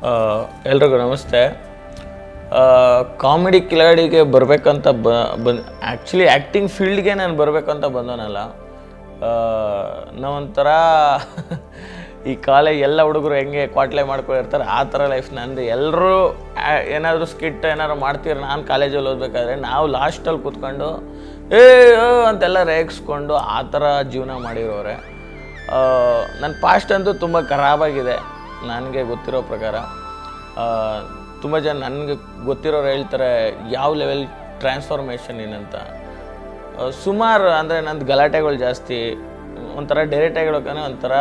ಎಲ್ರಿಗೂ ನಮಸ್ತೆ ಕಾಮಿಡಿ ಕಿಲಾಡಿಗೆ ಬರಬೇಕಂತ ಬ ಬಂದು ಆ್ಯಕ್ಚುಲಿ ಆ್ಯಕ್ಟಿಂಗ್ ಫೀಲ್ಡ್ಗೆ ನಾನು ಬರಬೇಕಂತ ಬಂದವನಲ್ಲ ನಾವೊಂಥರ ಈ ಕಾಲೇಜ್ ಎಲ್ಲ ಹುಡುಗರು ಹೆಂಗೆ ಕ್ವಾಟ್ಲೆ ಮಾಡ್ಕೊಂಡಿರ್ತಾರೆ ಆ ಥರ ಲೈಫ್ ನಂದು ಎಲ್ಲರೂ ಏನಾದರೂ ಸ್ಕಿಟ್ ಏನಾದ್ರು ಮಾಡ್ತೀರ ನಾನು ಕಾಲೇಜಲ್ಲಿ ಓದಬೇಕಾದ್ರೆ ನಾವು ಲಾಸ್ಟಲ್ಲಿ ಕೂತ್ಕೊಂಡು ಏ ಓ ಅಂತೆಲ್ಲ ರೇಗಿಸ್ಕೊಂಡು ಆ ಥರ ಜೀವನ ಮಾಡಿರೋರೆ ನನ್ನ ಪಾಸ್ಟ್ ಅಂತೂ ತುಂಬ ಖರಾಬಾಗಿದೆ ನನಗೆ ಗೊತ್ತಿರೋ ಪ್ರಕಾರ ತುಂಬ ಜನ ನನಗೆ ಗೊತ್ತಿರೋರು ಹೇಳ್ತಾರೆ ಯಾವ ಲೆವೆಲ್ ಟ್ರಾನ್ಸ್ಫಾರ್ಮೇಷನ್ ಏನಂತ ಸುಮಾರು ಅಂದರೆ ನಂದು ಗಲಾಟೆಗಳು ಜಾಸ್ತಿ ಒಂಥರ ಡೈರೆಕ್ಟಾಗಿ ಹೇಳ್ಬೇಕಂದ್ರೆ ಒಂಥರ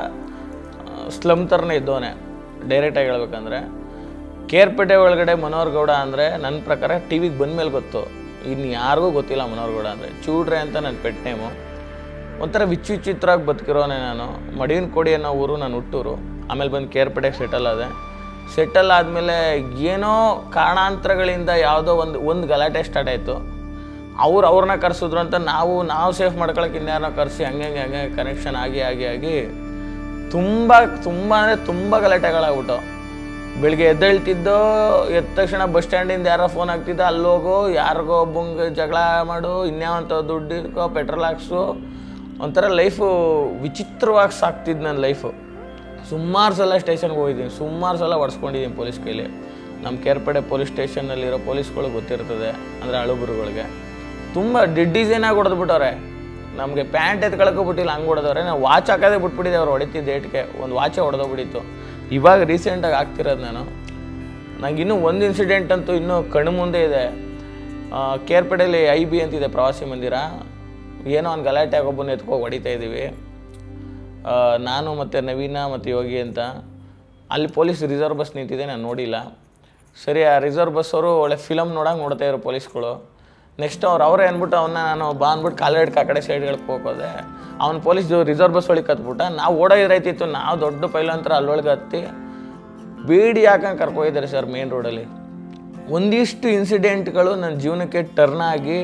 ಸ್ಲಮ್ ಥರನೇ ಇದ್ದವನೇ ಡೈರೆಕ್ಟಾಗಿ ಹೇಳ್ಬೇಕಂದ್ರೆ ಕೇರ್ಪೇಟೆ ಒಳಗಡೆ ಮನೋಹರ್ ಗೌಡ ಅಂದರೆ ನನ್ನ ಪ್ರಕಾರ ಟಿ ವಿಗೆ ಬಂದಮೇಲೆ ಗೊತ್ತು ಇನ್ನು ಯಾರಿಗೂ ಗೊತ್ತಿಲ್ಲ ಮನೋಹರ್ ಗೌಡ ಅಂದರೆ ಚೂಡ್ರೆ ಅಂತ ನನ್ನ ಪೆಟ್ ನೇಮು ಒಂಥರ ವಿಚಿತ್ರವಾಗಿ ಬದುಕಿರೋನೆ ನಾನು ಮಡಿನ ಕೋಡಿ ಅನ್ನೋ ಊರು ನಾನು ಹುಟ್ಟೂರು ಆಮೇಲೆ ಬಂದು ಕೇರ್ಪೇಟೆಗೆ ಸೆಟಲ್ ಆದೆ ಸೆಟಲ್ ಆದಮೇಲೆ ಏನೋ ಕಾರಣಾಂತರಗಳಿಂದ ಯಾವುದೋ ಒಂದು ಒಂದು ಗಲಾಟೆ ಸ್ಟಾರ್ಟ್ ಆಯಿತು ಅವ್ರು ಅವ್ರನ್ನ ಕರೆಸಿದ್ರು ಅಂತ ನಾವು ನಾವು ಸೇಫ್ ಮಾಡ್ಕೊಳಕ್ಕೆ ಇನ್ಯಾರನ್ನ ಕರೆಸಿ ಹಂಗೆ ಹಂಗೆ ಹಂಗೆ ಕನೆಕ್ಷನ್ ಆಗಿ ಆಗಿ ಆಗಿ ತುಂಬ ತುಂಬ ಅಂದರೆ ತುಂಬ ಗಲಾಟೆಗಳಾಗ್ಬಿಟ್ಟು ಬೆಳಿಗ್ಗೆ ಎದ್ದೇಳ್ತಿದ್ದೋ ಎದ್ದ ತಕ್ಷಣ ಬಸ್ ಸ್ಟ್ಯಾಂಡಿಂದ ಯಾರೋ ಫೋನ್ ಆಗ್ತಿದ್ದೋ ಅಲ್ಲೋಗೋ ಯಾರಿಗೋ ಒಬ್ಬಂಗೆ ಜಗಳ ಮಾಡು ಇನ್ಯಾವಂತ ದುಡ್ಡು ಇಟ್ಕೋ ಪೆಟ್ರೋಲ್ ಹಾಕ್ಸು ಒಂಥರ ಲೈಫು ವಿಚಿತ್ರವಾಗಿ ಸಾಕ್ತಿದ್ದು ನನ್ನ ಲೈಫು ಸುಮಾರು ಸಲ ಸ್ಟೇಷನ್ಗೆ ಹೋಗಿದ್ದೀನಿ ಸುಮಾರು ಸಲ ಹೊಡ್ಸ್ಕೊಂಡಿದ್ದೀನಿ ಪೊಲೀಸ್ ಕೈಲಿ ನಮ್ಮ ಕೇರ್ಪೇಟೆ ಪೊಲೀಸ್ ಸ್ಟೇಷನ್ನಲ್ಲಿರೋ ಪೊಲೀಸ್ಗಳು ಗೊತ್ತಿರ್ತದೆ ಅಂದರೆ ಅಳುಬುರುಗಳಿಗೆ ತುಂಬ ಡಿಡ್ಡಿಸೇನಾಗಿ ಹೊಡೆದ್ಬಿಟ್ಟವ್ರೆ ನಮಗೆ ಪ್ಯಾಂಟ್ ಎತ್ಕೊಳಕೋಬಿಟ್ಟಿಲ್ಲ ಹಂಗೆ ಹೊಡೆದವ್ರೆ ನಾವು ವಾಚ್ ಹಾಕೋದೇ ಬಿಟ್ಬಿಟ್ಟಿದ್ದೆ ಅವ್ರು ಹೊಡಿತಿದ್ದ ಏಟ್ಗೆ ಒಂದು ವಾಚೇ ಹೊಡೆದೋಗ್ಬಿಟ್ಟಿತ್ತು ಇವಾಗ ರೀಸೆಂಟಾಗಿ ಆಗ್ತಿರೋದು ನಾನು ನಂಗೆ ಇನ್ನೂ ಒಂದು ಇನ್ಸಿಡೆಂಟ್ ಅಂತೂ ಇನ್ನೂ ಕಣ್ಣು ಮುಂದೆ ಇದೆ ಆ, ಕೇರ್ಪೇಟೆಯಲ್ಲಿ ಐ ಬಿ ಅಂತಿದೆ ಪ್ರವಾಸಿ ಮಂದಿರ ಏನೋ ಒಂದು ಗಲಾಟೆ ಒಬ್ಬನ ಎತ್ಕೋ ಹೊಡಿತಾ ಇದ್ದೀವಿ ಆ, ನಾನು ಮತ್ತು ನವೀನ ಮತ್ತು ಯೋಗಿ ಅಂತ ಅಲ್ಲಿ ಪೊಲೀಸ್ ರಿಸರ್ವ್ ಬಸ್ ನಿಂತಿದೆ ನಾನು ನೋಡಿಲ್ಲ ಸರಿ ಆ ರಿಸರ್ವ್ ಬಸ್ ಅವರು ಒಳ್ಳೆ ಫಿಲಮ್ ನೋಡಂಗೆ ನೋಡ್ತಾ ಇದ್ರು ಪೊಲೀಸ್ಗಳು ನೆಕ್ಸ್ಟ್ ಅವ್ರು ಅವರೇ ಅಂದ್ಬಿಟ್ಟು ಅವನ್ನ ನಾನು ಬಾ ಅಂದ್ಬಿಟ್ಟು ಕಾಲೇಡ್ಕ ಆ ಕಡೆ ಸೈಡ್ಗಳಿಗೆ ಹೋಗೋದೆ ಅವ್ನು ಪೊಲೀಸ್ ರಿಸರ್ವ್ ಬಸ್ ಒಳಗೆ ಕತ್ಬಿಟ್ಟ ನಾವು ಓಡೋದಿರೈತಿತ್ತು ನಾವು ದೊಡ್ಡ ಪೈಲಂತರ ಅಲ್ಲೊಳಗೆ ಹತ್ತಿ ಬೀಡಿ ಹಾಕಂಗೆ ಕರ್ಕೋಗಿದ್ದಾರೆ ಸರ್ ಮೇನ್ ರೋಡಲ್ಲಿ ಒಂದಿಷ್ಟು ಇನ್ಸಿಡೆಂಟ್ಗಳು ನನ್ನ ಜೀವನಕ್ಕೆ ಟರ್ನ್ ಆಗಿ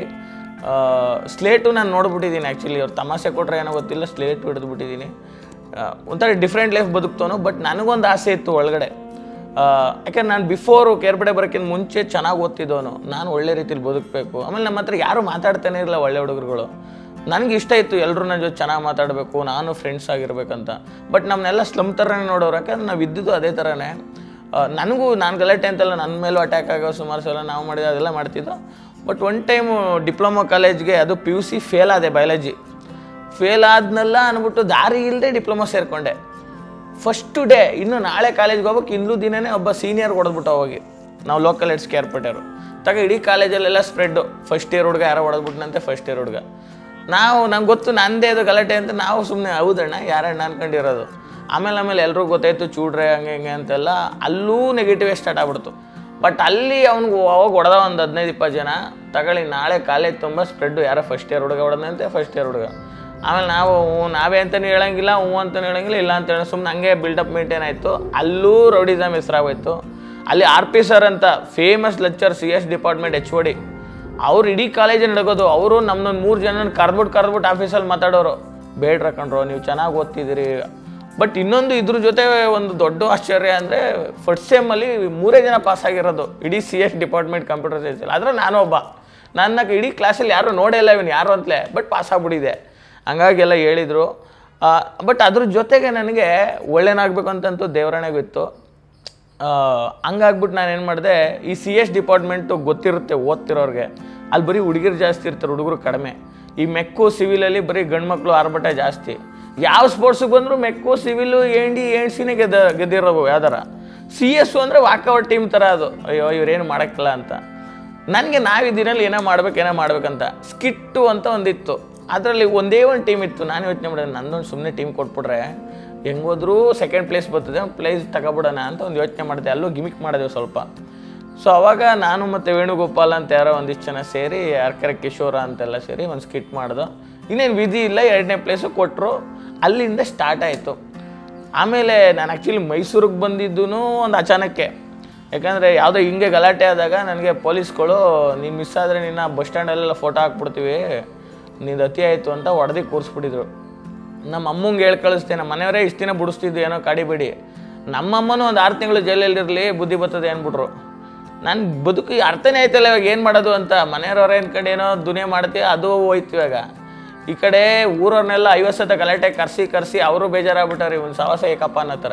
ಸ್ಲೇಟು ನಾನು ನೋಡ್ಬಿಟ್ಟಿದ್ದೀನಿ ಆ್ಯಕ್ಚುಲಿ ಅವ್ರು ತಮಾಷೆ ಕೊಟ್ಟರೆ ಏನೋ ಗೊತ್ತಿಲ್ಲ ಸ್ಲೇಟು ಹಿಡಿದ್ಬಿಟ್ಟಿದ್ದೀನಿ ಒಂಥರ ಡಿಫ್ರೆಂಟ್ ಲೈಫ್ ಬದುಕ್ತವನು ಬಟ್ ನನಗೊಂದು ಆಸೆ ಇತ್ತು ಒಳಗಡೆ ಆ, ಯಾಕಂದ್ರೆ ನಾನು ಬಿಫೋರು ಕೇರ್ಪೇಟೆ ಬರೋಕ್ಕಿಂತ ಮುಂಚೆ ಚೆನ್ನಾಗಿ ಓದ್ತಿದ್ದವನು ನಾನು ಒಳ್ಳೆ ರೀತಿಲಿ ಬದುಕಬೇಕು ಆಮೇಲೆ ನಮ್ಮ ಹತ್ರ ಯಾರೂ ಮಾತಾಡ್ತಾನೆ ಇರಲಿಲ್ಲ ಒಳ್ಳೆ ಹುಡುಗರುಗಳು ನನಗೆ ಇಷ್ಟ ಇತ್ತು ಎಲ್ಲರೂ ನನ್ನ ಜೊತೆ ಚೆನ್ನಾಗಿ ಮಾತಾಡಬೇಕು ನಾನು ಫ್ರೆಂಡ್ಸ್ ಆಗಿರ್ಬೇಕಂತ ಬಟ್ ನಮ್ಮನ್ನೆಲ್ಲ ಸ್ಲಮ್ ಥರನೇ ನೋಡೋರು ಯಾಕಂದ್ರೆ ನಾವು ಇದ್ದಿದ್ದು ಅದೇ ಥರನೇ ಆ, ನನಗೂ ನಾನು ಗಲಾಟೆ ಅಂತಲ್ಲ ನನ್ನ ಮೇಲೂ ಅಟ್ಯಾಕ್ ಆಗೋ ಸುಮಾರು ಸಲ ನಾವು ಮಾಡಿದ ಅದೆಲ್ಲ ಮಾಡ್ತಿದ್ದೋ ಬಟ್ ಒನ್ ಟೈಮು ಡಿಪ್ಲೊಮಾ ಕಾಲೇಜ್ಗೆ ಅದು ಪಿ ಯು ಸಿ ಫೇಲ್ ಆದೆ ಬಯಾಲಜಿ ಫೇಲ್ ಆದ್ನಲ್ಲ ಅಂದ್ಬಿಟ್ಟು ದಾರಿ ಇಲ್ಲದೆ ಡಿಪ್ಲೊಮಾ ಸೇರಿಕೊಂಡೆ ಫಸ್ಟು ಡೇ ಇನ್ನು ನಾಳೆ ಕಾಲೇಜ್ಗೆ ಹೋಗ್ಬೇಕು ಇಂದು ದಿನನೇ ಒಬ್ಬ ಸೀನಿಯರ್ ಹೊಡೆದ್ಬಿಟ್ಟು ಹೋಗಿ ನಾವು ಲೋಕಲ್ ಹೆಡ್ಸ್ ಕೇರ್ಪೇಟೆಯವರು ತಗ ಇಡೀ ಕಾಲೇಜಲ್ಲೆಲ್ಲ ಸ್ಪ್ರೆಡ್ಡು ಫಸ್ಟ್ ಇಯರ್ ಹುಡುಗ ಯಾರೋ ಹೊಡೆದ್ಬಿಟ್ನಂತೆ ಫಸ್ಟ್ ಇಯರ್ ಹುಡುಗ ನಾವು ನಂಗೆ ಗೊತ್ತು ನಂದೇ ಅದು ಗಲಾಟೆ ಅಂತ ನಾವು ಸುಮ್ಮನೆ ಹೌದಣ್ಣ ಯಾರಣ್ಣ ಅನ್ಕೊಂಡಿರೋದು ಆಮೇಲೆ ಆಮೇಲೆ ಎಲ್ರಿಗೂ ಗೊತ್ತಾಯ್ತು ಚೂಡ್ರೆ ಹಂಗೆ ಹಿಂಗೆ ಅಂತೆಲ್ಲ ಅಲ್ಲೂ ನೆಗೆಟಿವೇ ಸ್ಟಾರ್ಟ್ ಆಗ್ಬಿಡ್ತು ಬಟ್ ಅಲ್ಲಿ ಅವ್ನಿಗೆ ಅವಾಗ ಹೊಡೆದ ಒಂದು ಹದಿನೈದು ಇಪ್ಪತ್ತು ಜನ ತಗೊಳ್ಳಿ ನಾಳೆ ಕಾಲೇಜ್ ತುಂಬ ಸ್ಪ್ರೆಡ್ಡು ಯಾರೋ ಫಸ್ಟ್ ಇಯರ್ ಹುಡುಗ ಹೊಡೆದಂತೆ ಫಸ್ಟ್ ಇಯರ್ ಹುಡುಗ ಆಮೇಲೆ ನಾವು ಹ್ಞೂ ನಾವೇ ಅಂತಲೂ ಹೇಳಂಗಿಲ್ಲ ಹ್ಞೂ ಅಂತಲೂ ಹೇಳಂಗಿಲ್ಲ ಇಲ್ಲ ಅಂತ ಹೇಳಿ ಸುಮ್ಮನೆ ಹಂಗೆ ಬಿಲ್ಡಪ್ ಮೇಂಟೈನ್ ಆಯಿತು ಅಲ್ಲೂ ರೌಡಿಸಮ್ ಹೆಸರಾಗೋಯ್ತು ಅಲ್ಲಿ ಆರ್ ಪಿ ಸರ್ ಅಂತ famous lecture C S department H O D ಅವ್ರು ಇಡೀ ಕಾಲೇಜಲ್ಲಿ ನಡಗೋದು ಅವರು ನಮ್ಮನ್ನೊಂದು ಮೂರು ಜನ ಕರೆದ್ಬಿಟ್ಟು ಕರೆದ್ಬಿಟ್ಟು ಆಫೀಸಲ್ಲಿ ಮಾತಾಡೋರು ಬೇಡ್ರ ಕಣ್ರೋ ನೀವು ಚೆನ್ನಾಗಿ ಓದ್ತಿದ್ದೀರಿ ಬಟ್ ಇನ್ನೊಂದು ಇದ್ರ ಜೊತೆ ಒಂದು ದೊಡ್ಡ ಆಶ್ಚರ್ಯ ಅಂದರೆ ಫಸ್ಟ್ ಸೆಮ್ಮಲ್ಲಿ ಮೂರೇ ಜನ ಪಾಸ್ ಆಗಿರೋದು ಇಡೀ ಸಿ ಎಸ್ ಡಿಪಾರ್ಟ್ಮೆಂಟ್ ಕಂಪ್ಯೂಟರ್ ಸೈನ್ಸಲ್ಲಿ ಆದರೆ ನಾನೊಬ್ಬ ನನ್ನ ಇಡೀ ಕ್ಲಾಸಲ್ಲಿ ಯಾರೂ ನೋಡೇ ಇಲ್ಲ ಇವನು ಯಾರು ಅಂತಲೇ ಬಟ್ ಪಾಸ್ ಆಗ್ಬಿಟ್ಟಿದೆ ಹಂಗಾಗಿ ಎಲ್ಲ ಹೇಳಿದರು ಬಟ್ ಅದ್ರ ಜೊತೆಗೆ ನನಗೆ ಒಳ್ಳೆನಾಗಬೇಕು ಅಂತಂತೂ ದೇವರಣೆಗೂ ಇತ್ತು ಆ, ಹಂಗಾಗ್ಬಿಟ್ಟು ನಾನು ಏನು ಮಾಡಿದೆ ಈ ಸಿ ಎಸ್ ಡಿಪಾರ್ಟ್ಮೆಂಟು ಗೊತ್ತಿರುತ್ತೆ ಓದ್ತಿರೋರಿಗೆ ಅಲ್ಲಿ ಬರೀ ಹುಡುಗಿರು ಜಾಸ್ತಿ ಇರ್ತಾರೆ ಹುಡುಗರು ಕಡಿಮೆ ಈ ಮೆಕ್ಕು ಸಿವಿಲಲ್ಲಿ ಬರೀ ಗಂಡು ಮಕ್ಕಳು ಆರ್ಭಟ ಜಾಸ್ತಿ ಯಾವ ಸ್ಪೋರ್ಟ್ಸಿಗೆ ಬಂದರೂ ಮೆಕ್ಕು ಸಿವಿಲು ಏಂಡಿ ಏಣ್ಸಿನೇ ಗೆದ್ದ ಗೆದ್ದಿರೋವು ಯಾವ್ದಾರ ಸಿ ಎಸ್ ಅಂದರೆ ವಾಕೌಟ್ ಟೀಮ್ ಥರ ಅದು ಅಯ್ಯೋ ಇವ್ರೇನು ಮಾಡೋಕ್ಕಿಲ್ಲ ಅಂತ ನನಗೆ ನಾವಿದ್ದೀನಲ್ಲಿ ಏನೋ ಮಾಡ್ಬೇಕು ಏನೋ ಮಾಡ್ಬೇಕಂತ ಸ್ಕಿಟ್ಟು ಅಂತ ಒಂದಿತ್ತು ಅದರಲ್ಲಿ ಒಂದೇ ಒಂದು ಟೀಮ್ ಇತ್ತು ನಾನು ಯೋಚನೆ ಮಾಡಿದೆ ನಂದೊಂದು ಸುಮ್ಮನೆ ಟೀಮ್ ಕೊಟ್ಬಿಟ್ರೆ ಹೆಂಗೋದ್ರೂ ಸೆಕೆಂಡ್ ಪ್ಲೇಸ್ ಬರ್ತದೆ ಒಂದು ಪ್ಲೇಸ್ ತಗೊಬಿಡೋಣ ಅಂತ ಒಂದು ಯೋಚನೆ ಮಾಡಿದೆ ಅಲ್ಲೂ ಗಿಮಿಕ್ ಮಾಡಿದೆವು ಸ್ವಲ್ಪ ಸೊ ಅವಾಗ ನಾನು ಮತ್ತು ವೇಣುಗೋಪಾಲ್ ಅಂತ ಯಾರೋ ಒಂದಿಷ್ಟು ಜನ ಸೇರಿ ಅರ್ಕರೆ ಕಿಶೋರ ಅಂತೆಲ್ಲ ಸೇರಿ ಒಂದು ಸ್ಕಿಟ್ ಮಾಡ್ದು ಇನ್ನೇನು ವಿಧಿ ಇಲ್ಲ ಎರಡನೇ ಪ್ಲೇಸು ಕೊಟ್ಟರು ಅಲ್ಲಿಂದ ಸ್ಟಾರ್ಟ್ ಆಯಿತು ಆಮೇಲೆ ನಾನು ಆ್ಯಕ್ಚುಲಿ ಮೈಸೂರಿಗೆ ಬಂದಿದ್ದು ಒಂದು ಅಚಾನಕ್ಕೆ ಯಾಕಂದರೆ ಯಾವುದೋ ಹಿಂಗೆ ಗಲಾಟೆ ಆದಾಗ ನನಗೆ ಪೊಲೀಸ್ಗಳು ನೀನು ಮಿಸ್ ಆದರೆ ನಿನ್ನ ಬಸ್ ಸ್ಟ್ಯಾಂಡಲ್ಲೆಲ್ಲ ಫೋಟೋ ಹಾಕ್ಬಿಡ್ತೀವಿ ನಿಂದು ಅತಿ ಆಯಿತು ಅಂತ ಹೊಡೆದು ಕೂರಿಸ್ಬಿಟ್ಟಿದ್ರು ನಮ್ಮ ಅಮ್ಮಂಗೆ ಹೇಳಿ ಕಳಿಸ್ತೆ ನಮ್ಮ ಮನೆಯವರೇ ಇಷ್ಟು ದಿನ ಬಿಡಿಸ್ತಿದ್ದು ಏನೋ ಕಾಡಿಬೇಡಿ ನಮ್ಮಮ್ಮನೂ ಒಂದು ಆರು ತಿಂಗಳು ಜೈಲಲ್ಲಿರಲಿ ಬುದ್ಧಿ ಬರ್ತದೆ ಅಂದ್ಬಿಟ್ರು ನಾನು ಬದುಕು ಅರ್ಥನೇ ಆಯ್ತಲ್ಲ ಇವಾಗ ಏನು ಮಾಡೋದು ಅಂತ ಮನೆಯವ್ರವ್ರ ಏನು ಕಡೆ ಏನೋ ದುನಿಯಾ ಮಾಡ್ತೀವಿ ಅದು ಹೋಯ್ತು ಇವಾಗ ಈ ಕಡೆ ಊರವ್ರನ್ನೆಲ್ಲ ಐವತ್ತು ಸತ ಗಲಾಟೆ ಕರೆಸಿ ಕರೆಸಿ ಅವರು ಬೇಜಾರಾಗ್ಬಿಟ್ಟಾರೆ ಇವನು ಸಾಹಸ ಏಕಪ್ಪ ಅನ್ನೋ ಥರ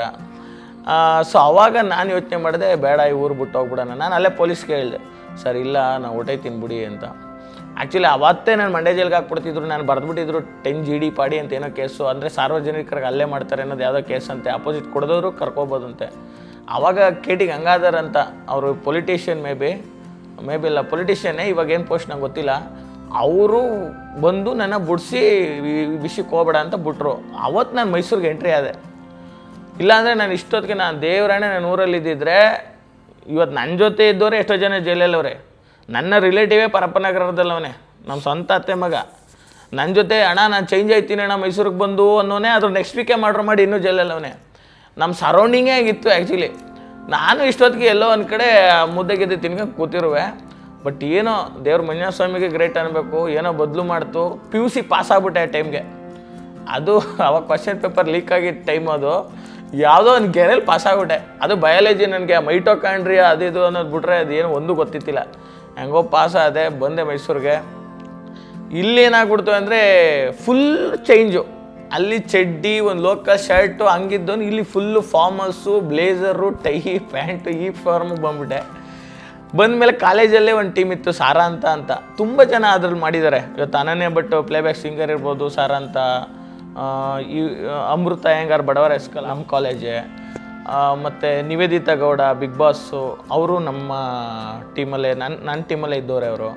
ಸೊ ಅವಾಗ ನಾನು ಯೋಚನೆ ಮಾಡಿದೆ ಬೇಡ ಈ ಊರು ಬಿಟ್ಟು ಹೋಗ್ಬಿಡೋಣ ನಾನು ಅಲ್ಲೇ ಪೊಲೀಸ್ಗೆ ಹೇಳಿದೆ ಸರ್ ಇಲ್ಲ ನಾನು ಹೊಟ್ಟೈತೀನಿ ಬಿಡಿ ಅಂತ ಆ್ಯಕ್ಚುಲಿ ಅವತ್ತೇ ನಾನು ಮಂಡ್ಯ ಜೈಲ್ಗೆ ಹಾಕ್ಬಿಡ್ತಿದ್ರು ನಾನು ಬರೆದ್ಬಿಟ್ಟಿದ್ರು ಟೆನ್ ಜಿ ಡಿ ಪಾಡಿ ಅಂತ ಏನೋ ಕೇಸು ಅಂದರೆ ಸಾರ್ವಜನಿಕರಿಗೆ ಅಲ್ಲೇ ಮಾಡ್ತಾರೆ ಅನ್ನೋದು ಯಾವುದೋ ಕೇಸ್ ಅಂತೆ ಅಪೋಸಿಟ್ ಕೊಡೋದವರು ಕರ್ಕೋಬೋದಂತೆ ಆವಾಗ ಕೆ ಟಿ ಗಂಗಾಧರ್ ಅಂತ ಅವರು politician may be may be ಇಲ್ಲ ಪೊಲಿಟಿಷಿಯನ್ನೇ ಇವಾಗ ಏನು ಪೋಸ್ಟ್ ನಂಗೆ ಗೊತ್ತಿಲ್ಲ ಅವರು ಬಂದು ನನ್ನ ಬಿಡಿಸಿ ವಿಷಯಕ್ಕೆ ಹೋಗ್ಬೇಡ ಅಂತ ಬಿಟ್ರು ಅವತ್ತು ನಾನು ಮೈಸೂರಿಗೆ ಎಂಟ್ರಿ ಆದೆ ಇಲ್ಲಾಂದರೆ ನಾನು ಇಷ್ಟೊತ್ತಿಗೆ ನಾನು ದೇವರಾಣೆ ನಾನು ಊರಲ್ಲಿ ಇದ್ದಿದ್ರೆ ಇವತ್ತು ನನ್ನ ಜೊತೆ ಇದ್ದವರೇ ಎಷ್ಟೋ ಜನ ಜೈಲಲ್ಲವ್ರೆ ನನ್ನ ರಿಲೇಟಿವೇ ಪರಪ್ಪನಗರದಲ್ಲವನೇ ನಮ್ಮ ಸ್ವಂತ ಅತ್ತೆ ಮಗ ನನ್ನ ಜೊತೆ ಅಣ್ಣ ನಾನು ಚೇಂಜ್ ಆಯ್ತೀನಿ ಅಣ್ಣ ಮೈಸೂರಿಗೆ ಬಂದು ಅನ್ನೋನೇ ಅದ್ರ ನೆಕ್ಸ್ಟ್ ವೀಕೇ ಮಾಡ್ರು ಮಾಡಿ ಇನ್ನೂ ಜೈಲಲ್ಲವನೇ ನಮ್ಮ ಸರೌಂಡಿಂಗೇ ಆಗಿತ್ತು ಆ್ಯಕ್ಚುಲಿ ನಾನು ಇಷ್ಟೊತ್ತಿಗೆ ಎಲ್ಲೋ ಒಂದು ಕಡೆ ಮುದ್ದೆ ಗೆದ್ದೆ ತಿನ್ಕೊಂಡು ಕೂತಿರುವೆ ಬಟ್ ಏನೋ ದೇವ್ರ ಮಂಜುನಾಥ ಸ್ವಾಮಿಗೆ ಗ್ರೇಟ್ ಅನ್ಬೇಕು ಏನೋ ಬದಲು ಮಾಡ್ತು ಪಿ ಯು ಸಿ ಪಾಸ್ ಆಗ್ಬಿಟ್ಟೆ ಆ ಟೈಮ್ಗೆ ಅದು ಅವಾಗ ಕ್ವಶನ್ ಪೇಪರ್ ಲೀಕ್ ಆಗಿದ್ದ ಟೈಮ್ ಅದು ಯಾವುದೋ ಒಂದು ಗೆರೆಯಲ್ಲಿ ಪಾಸ್ ಆಗ್ಬಿಟ್ಟೆ ಅದು ಬಯಾಲಜಿ ನನಗೆ ಮೈಟೋಕಾಂಡ್ರಿಯಾ ಅದು ಇದು ಅನ್ನೋದು ಬಿಟ್ರೆ ಅದು ಏನು ಒಂದು ಗೊತ್ತಿತ್ತಿಲ್ಲ ಹೆಂಗೋ ಪಾಸ್ ಆದೆ ಬಂದೆ ಮೈಸೂರಿಗೆ ಇಲ್ಲಿ ಏನಾಗ್ಬಿಡ್ತು ಅಂದರೆ ಫುಲ್ ಚೇಂಜು ಅಲ್ಲಿ ಚಡ್ಡಿ ಒಂದು ಲೋಕಲ್ ಶರ್ಟು ಹಂಗಿದ್ದವನು ಇಲ್ಲಿ full formals blazer tie pant ಈ ಫಾರ್ಮಿಗೆ ಬಂದ್ಬಿಟ್ಟೆ ಬಂದಮೇಲೆ ಕಾಲೇಜಲ್ಲೇ ಒಂದು ಟೀಮ್ ಇತ್ತು ಸಾರಾ ಅಂತ ಅಂತ ತುಂಬ ಜನ ಅದ್ರಲ್ಲಿ ಮಾಡಿದ್ದಾರೆ ಇವತ್ತು ಅನನ್ಯ ಭಟ್ ಪ್ಲೇಬ್ಯಾಕ್ ಸಿಂಗರ್ ಇರ್ಬೋದು ಸಾರಾ ಅಂತ ಆ, ಈ ಅಮೃತ ಅಯ್ಯಂಗಾರ್ ಬಡವರ ಎಸ್ಕಲ್ ನಮ್ಮ ಕಾಲೇಜೇ ಮತ್ತು ನಿವೇದಿತಾ ಗೌಡ ಬಿಗ್ ಬಾಸ್ಸು ಅವರು ನಮ್ಮ ಟೀಮಲ್ಲೇ ನನ್ನ ನನ್ನ ಟೀಮಲ್ಲೇ ಇದ್ದವ್ರೆ ಅವರು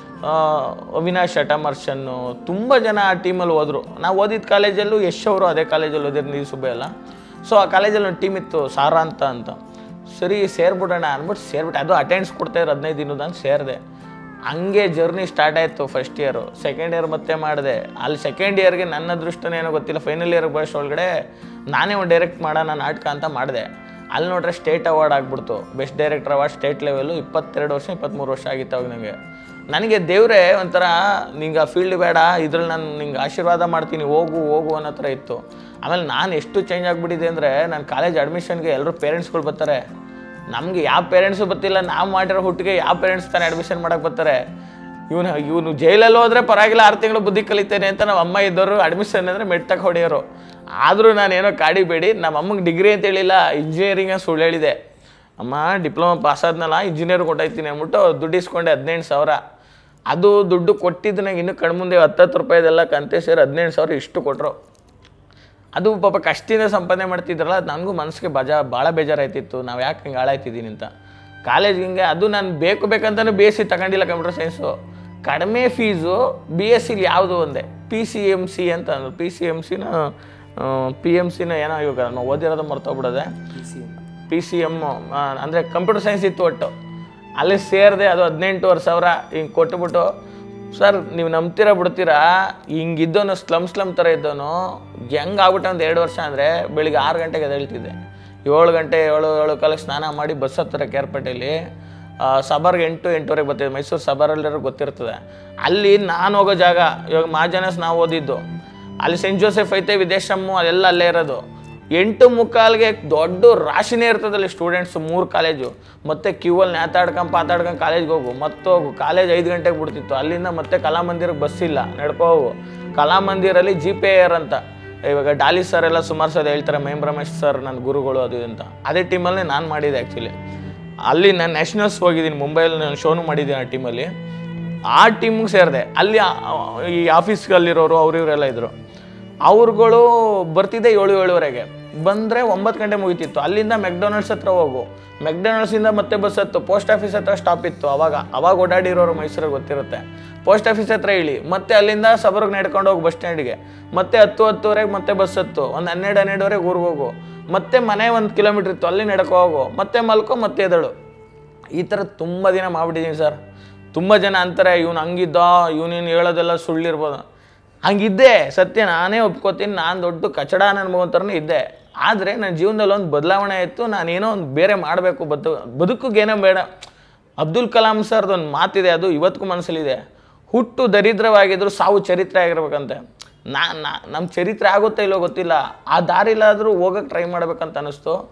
ಅವಿನಾಶ್ ಶಟಮರ್ಷನ್ನು ತುಂಬ ಜನ ಆ ಟೀಮಲ್ಲಿ ಹೋದರು ನಾವು ಓದಿದ ಕಾಲೇಜಲ್ಲೂ ಯಶ್ ಅವರು ಅದೇ ಕಾಲೇಜಲ್ಲಿ ಓದಿದ್ರು ನೀರು ಸುಬ್ಬೆ ಎಲ್ಲ ಸೊ ಆ ಕಾಲೇಜಲ್ಲಿ ಒಂದು ಟೀಮ್ ಇತ್ತು ಸಾರಾ ಅಂತ ಅಂತ ಸರಿ ಸೇರ್ಬಿಡೋಣ ಅಂದ್ಬಿಟ್ಟು ಸೇರ್ಬಿಟ್ಟು ಅದು ಅಟೆಂಡ್ಸ್ ಕೊಡ್ತಾಯಿದ್ರು ಹದಿನೈದು ದಿನದ ಅಂತ ಸೇರಿದೆ ಹಂಗೆ ಜರ್ನಿ ಸ್ಟಾರ್ಟ್ ಆಯಿತು ಫಸ್ಟ್ ಇಯರು ಸೆಕೆಂಡ್ ಇಯರ್ ಮತ್ತೆ ಮಾಡಿದೆ ಅಲ್ಲಿ ಸೆಕೆಂಡ್ ಇಯರ್ಗೆ ನನ್ನ ಅದೃಷ್ಟನೇ ಏನೋ ಗೊತ್ತಿಲ್ಲ ಫೈನಲ್ ಇಯರ್ಗೆ ಬರೋಷ್ಟು ಒಳಗಡೆ ನಾನೇ ಒಂದು ಡೈರೆಕ್ಟ್ ಮಾಡೋಣ ನಾಟಕ ಅಂತ ಮಾಡಿದೆ ಅಲ್ಲಿ ನೋಡ್ರೆ ಸ್ಟೇಟ್ ಅವಾರ್ಡ್ ಆಗ್ಬಿಡ್ತು best director award state level ಇಪ್ಪತ್ತೆರಡು ವರ್ಷ ಇಪ್ಪತ್ತ್ಮೂರು ವರ್ಷ ಆಗಿತ್ತು ಅವಾಗ ನನಗೆ ನನಗೆ ದೇವರೇ ಒಂಥರ ನಿಂಗೆ ಆ ಫೀಲ್ಡ್ ಬೇಡ ಇದ್ರಲ್ಲಿ ನಾನು ನಿಂಗೆ ಆಶೀರ್ವಾದ ಮಾಡ್ತೀನಿ ಹೋಗು ಹೋಗು ಅನ್ನೋ ಥರ ಇತ್ತು ಆಮೇಲೆ ನಾನು ಎಷ್ಟು ಚೇಂಜ್ ಆಗಿಬಿಟ್ಟಿದೆ ಅಂದರೆ ನಾನು ಕಾಲೇಜ್ ಅಡ್ಮಿಷನ್ಗೆ ಎಲ್ಲರೂ ಪೇರೆಂಟ್ಸ್ಗಳು ಬರ್ತಾರೆ ನಮಗೆ ಯಾವ ಪೇರೆಂಟ್ಸು ಗೊತ್ತಿಲ್ಲ ನಾವು ಮಾಡಿರೋ ಹುಟ್ಟಿಗೆ ಯಾವ ಪೇರೆಂಟ್ಸ್ ತಾನೇ ಅಡ್ಮಿಷನ್ ಮಾಡಕ್ಕೆ ಬರ್ತಾರೆ ಇವನು ಇವನು ಜೈಲಲ್ಲಿ ಹೋದ್ರೆ ಪರವಾಗಿಲ್ಲ ಆರು ತಿಂಗಳು ಬುದ್ಧಿ ಕಲಿತೇನೆ ಅಂತ ನಮ್ಮ ಅಮ್ಮ ಇದ್ದವರು ಅಡ್ಮಿಷನ್ ಅಂದರೆ ಮೆಟ್ಟಕ್ಕೆ ಹೊಡೆಯೋರು ಆದರೂ ನಾನೇನೋ ಕಾಡಿಬೇಡಿ ನಮ್ಮ ಅಮ್ಮಗೆ ಡಿಗ್ರಿ ಅಂತ ಹೇಳಿಲ್ಲ ಇಂಜಿನಿಯರಿಂಗ್ ಸುಳ್ಳು ಹೇಳಿದೆ ಅಮ್ಮ ಡಿಪ್ಲೊಮಾ ಪಾಸ್ ಆದ್ನಲ್ಲ ಇಂಜಿನಿಯರ್ ಕೊಟ್ಟೈತೀನಿ ಅಂದ್ಬಿಟ್ಟು ದುಡ್ಡು ಇಸ್ಕೊಂಡೆ ಹದಿನೆಂಟು ಸಾವಿರ ಅದು ದುಡ್ಡು ಕೊಟ್ಟಿದ್ದು ನಂಗೆ ಇನ್ನೂ ಕಣ್ಮುಂದೆ ಹತ್ತತ್ತು ರೂಪಾಯಿದೆಲ್ಲ ಕಂತೆ ಸೇರಿ ಹದಿನೆಂಟು ಸಾವಿರ ಇಷ್ಟು ಕೊಟ್ಟರು ಅದು ಪಾಪ ಕಷ್ಟದಿಂದ ಸಂಪಾದನೆ ಮಾಡ್ತಿದ್ರಲ್ಲ ಅದು ನನಗೂ ಮನಸ್ಸಿಗೆ ಬಜಾ ಭಾಳ ಬೇಜಾರಾಯ್ತಿತ್ತು ನಾವು ಯಾಕೆ ಹಿಂಗೆ ಹಾಳಾಯ್ತಿದ್ದೀನಿ ಅಂತ ಕಾಲೇಜ್ ಹಿಂಗೆ ಅದು ನಾನು ಬೇಕು ಬೇಕಂತಲೂ ಬಿ ಎಸ್ ಸಿ ತಗೊಂಡಿಲ್ಲ ಕಂಪ್ಯೂಟರ್ ಸೈನ್ಸು ಕಡಿಮೆ ಫೀಸು ಬಿ ಎಸ್ ಸಿಲಿ ಯಾವುದು ಒಂದೇ ಪಿ ಸಿ ಎಮ್ ಸಿ ಅಂತ ಅಂದ್ರು ಪಿ ಸಿ ಎಮ್ ಸಿನ ಪಿ ಎಮ್ ಸಿನ ಏನೋ ಇವಾಗ ನಾವು ಓದಿರೋದು ಮರ್ತೋಗ್ಬಿಡೋದೆ ಪಿ ಸಿ ಎಮ್ಮು ಅಂದರೆ ಕಂಪ್ಯೂಟರ್ ಸೈನ್ಸ್ ಇತ್ತು ಒಟ್ಟು ಅಲ್ಲಿ ಸೇರಿದೆ ಅದು ಹದಿನೆಂಟುವರೆ ಸಾವಿರ ಹಿಂಗೆ ಕೊಟ್ಬಿಟ್ಟು ಸರ್ ನೀವು ನಂಬ್ತೀರಾ ಬಿಡ್ತೀರಾ ಹಿಂಗಿದ್ದವನು ಸ್ಲಮ್ ಸ್ಲಮ್ ಥರ ಇದ್ದವನು ಹೆಂಗೆ ಆಗ್ಬಿಟ್ಟ ಒಂದು ಎರಡು ವರ್ಷ ಅಂದರೆ ಬೆಳಿಗ್ಗೆ ಆರು ಗಂಟೆಗೆ ಎದ್ದೇಳ್ತಿದ್ದೆ ಏಳು ಗಂಟೆ ಏಳು ಏಳು ಕಾಲಕ್ಕೆ ಸ್ನಾನ ಮಾಡಿ ಬಸ್ ಹತ್ತಿರ ಕೇರ್ಪೇಟೆಯಲ್ಲಿ ಸಬರ್ಗೆ ಎಂಟು ಎಂಟುವರೆಗೆ ಬರ್ತಿದ್ದೆ ಮೈಸೂರು ಸಬರಲ್ಲಿರೋ ಗೊತ್ತಿರ್ತದೆ ಅಲ್ಲಿ ನಾನು ಹೋಗೋ ಜಾಗ ಇವಾಗ ಮಾಜನಸ್ ನಾವು ಓದಿದ್ದು ಅಲ್ಲಿ ಸೆಂಟ್ ಜೋಸೆಫ್ ಐತೆ ವಿದೇಶಮ್ಮು ಅದೆಲ್ಲ ಅಲ್ಲೇ ಇರೋದು ಎಂಟು ಮುಕ್ಕಾಲ್ಗೆ ದೊಡ್ಡ ರಾಶಿನೇ ಇರ್ತದಲ್ಲಿ ಸ್ಟೂಡೆಂಟ್ಸ್ ಮೂರು ಕಾಲೇಜು ಮತ್ತೆ ಕ್ಯೂ ಅಲ್ಲಿ ನೇತಾಡ್ಕೊಂಡು ಪಾತಾಡ್ಕೊಂಡು ಕಾಲೇಜ್ಗೆ ಹೋಗು ಮತ್ತೆ ಹೋಗು ಕಾಲೇಜ್ ಐದು ಗಂಟೆಗೆ ಬಿಡ್ತಿತ್ತು ಅಲ್ಲಿಂದ ಮತ್ತೆ ಕಲಾಮಂದಿರಕ್ಕೆ ಬಸ್ ಇಲ್ಲ ನಡ್ಕೋ ಹೋಗು ಕಲಾಮಂದಿರಲ್ಲಿ ಜಿ ಪಿ ಏರ್ ಅಂತ ಇವಾಗ ಡಾಲಿ ಸರ್ ಎಲ್ಲ ಸುಮಾರು ಸಲ ಹೇಳ್ತಾರೆ ಮೇಮ್ ರಮೇಶ್ ಸರ್ ನನ್ನ ಗುರುಗಳು ಅದು ಇದು ಅಂತ ಅದೇ ಟೀಮಲ್ಲಿ ನಾನು ಮಾಡಿದೆ ಆ್ಯಕ್ಚುಲಿ ಅಲ್ಲಿ ನಾನು ನ್ಯಾಷನಲ್ಸ್ ಹೋಗಿದ್ದೀನಿ ಮುಂಬೈಯಲ್ಲಿ ನಾನು ಶೋನು ಮಾಡಿದ್ದೀನಿ ಆ ಟೀಮಲ್ಲಿ ಆ ಟೀಮ್ಗೆ ಸೇರಿದೆ ಅಲ್ಲಿ ಆ- ಈ ಆಫೀಸ್ಗಲ್ಲಿರೋರು ಅವ್ರು ಇವರೆಲ್ಲ ಇದ್ದರು ಅವ್ರುಗಳು ಬರ್ತಿದ್ದೆ ಏಳು ಏಳುವರೆಗೆ ಬಂದರೆ ಒಂಬತ್ತು ಗಂಟೆ ಮುಗಿತಿತ್ತು ಅಲ್ಲಿಂದ ಮೆಕ್ಡೊನಾಲ್ಡ್ಸ್ ಹತ್ರ ಹೋಗು ಮೆಕ್ಡೊನಾಲ್ಡ್ಸಿಂದ ಮತ್ತೆ ಬಸ್ ಹತ್ತು ಪೋಸ್ಟ್ ಆಫೀಸ್ ಹತ್ರ ಸ್ಟಾಪ್ ಇತ್ತು ಅವಾಗ ಅವಾಗ ಓಡಾಡಿರೋರು ಮೈಸೂರಿಗೆ ಗೊತ್ತಿರುತ್ತೆ ಪೋಸ್ಟ್ ಆಫೀಸ್ ಹತ್ರ ಇಳಿ ಮತ್ತೆ ಅಲ್ಲಿಂದ ಸಬರ್ಗೆ ನಡ್ಕೊಂಡು ಹೋಗು ಬಸ್ ಸ್ಟ್ಯಾಂಡ್ಗೆ ಮತ್ತೆ ಹತ್ತು ಹತ್ತುವರೆಗೆ ಮತ್ತೆ ಬಸ್ ಹತ್ತು ಒಂದು ಹನ್ನೆರಡು ಹನ್ನೆರಡುವರೆಗೆ ಊರಿಗೆ ಹೋಗು ಮತ್ತೆ ಮನೆ ಒಂದು ಕಿಲೋಮೀಟ್ರ್ ಇತ್ತು ಅಲ್ಲಿ ನಡ್ಕೊ ಹೋಗು ಮತ್ತೆ ಮಲ್ಕೊ ಮತ್ತೆ ಎದಳು ಈ ಥರ ತುಂಬ ದಿನ ಮಾಡ್ಬಿಟ್ಟಿದ್ದೀನಿ ಸರ್ ತುಂಬ ಜನ ಅಂತಾರೆ ಇವ್ನು ಹಂಗಿದ್ದ ಇವನೇನು ಹೇಳೋದೆಲ್ಲ ಸುಳ್ಳಿರ್ಬೋದು ಹಂಗಿದ್ದೆ ಸತ್ಯ ನಾನೇ ಒಪ್ಕೋತೀನಿ ನಾನು ದೊಡ್ಡ ಕಚಡ ನನ್ನ ಮಗನ ಥರನೇ ಇದ್ದೆ ಆದರೆ ನನ್ನ ಜೀವನದಲ್ಲಿ ಒಂದು ಬದಲಾವಣೆ ಆಯಿತು ನಾನೇನೋ ಒಂದು ಬೇರೆ ಮಾಡಬೇಕು ಬದು ಬದುಕಿಗೇನೋ ಬೇಡ ಅಬ್ದುಲ್ ಕಲಾಂ ಸರ್ದು ಒಂದು ಮಾತಿದೆ ಅದು ಇವತ್ತಿಗೂ ಮನಸ್ಸಲ್ಲಿದೆ ಹುಟ್ಟು ದರಿದ್ರವಾಗಿದ್ರು ಸಾವು ಚರಿತ್ರೆ ಆಗಿರ್ಬೇಕಂತೆ ನಾ ನಾ ನಮ್ಮ ಚರಿತ್ರೆ ಆಗುತ್ತೋ ಇಲ್ಲೋ ಗೊತ್ತಿಲ್ಲ ಆ ದಾರಿಲಾದರೂ ಹೋಗಕ್ಕೆ ಟ್ರೈ ಮಾಡ್ಬೇಕಂತ ಅನ್ನಿಸ್ತು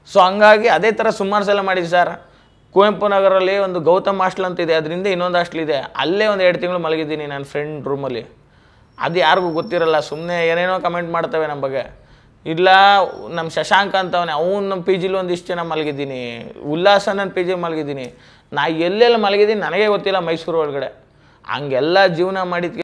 ಸೊ ಹಂಗಾಗಿ ಅದೇ ಥರ ಸುಮಾರು ಸಲ ಮಾಡಿದ್ವಿ ಸರ್ ಕುವೆಂಪು ನಗರಲ್ಲಿ ಒಂದು ಗೌತಮ್ ಹಾಸ್ಟೆಲ್ ಅಂತ ಇದೆ ಅದರಿಂದ ಇನ್ನೊಂದು ಹಾಸ್ಟೆಲ್ ಇದೆ ಅಲ್ಲೇ ಒಂದು ಎರಡು ತಿಂಗಳು ಮಲಗಿದ್ದೀನಿ ನನ್ನ ಫ್ರೆಂಡ್ ರೂಮಲ್ಲಿ ಅದು ಯಾರಿಗೂ ಗೊತ್ತಿರಲ್ಲ ಸುಮ್ಮನೆ ಏನೇನೋ ಕಮೆಂಟ್ ಮಾಡ್ತವೆ ನಮ್ಮ ಬಗ್ಗೆ ಇಲ್ಲ ನಮ್ಮ ಶಶಾಂಕ್ ಅಂತವನೇ ಅವ್ನು ನಮ್ಮ ಪಿ ಜಿಲಿ ಒಂದಿಷ್ಟು ಜನ ಮಲಗಿದ್ದೀನಿ ಉಲ್ಲಾಸ ನನ್ನ ಪಿ ಜಿ ಮಲಗಿದ್ದೀನಿ ನಾ ಎಲ್ಲೆಲ್ಲಿ ಮಲಗಿದ್ದೀನಿ ನನಗೆ ಗೊತ್ತಿಲ್ಲ ಮೈಸೂರು ಒಳಗಡೆ ಹಂಗೆಲ್ಲ ಜೀವನ ಮಾಡಿದ್ಕೆ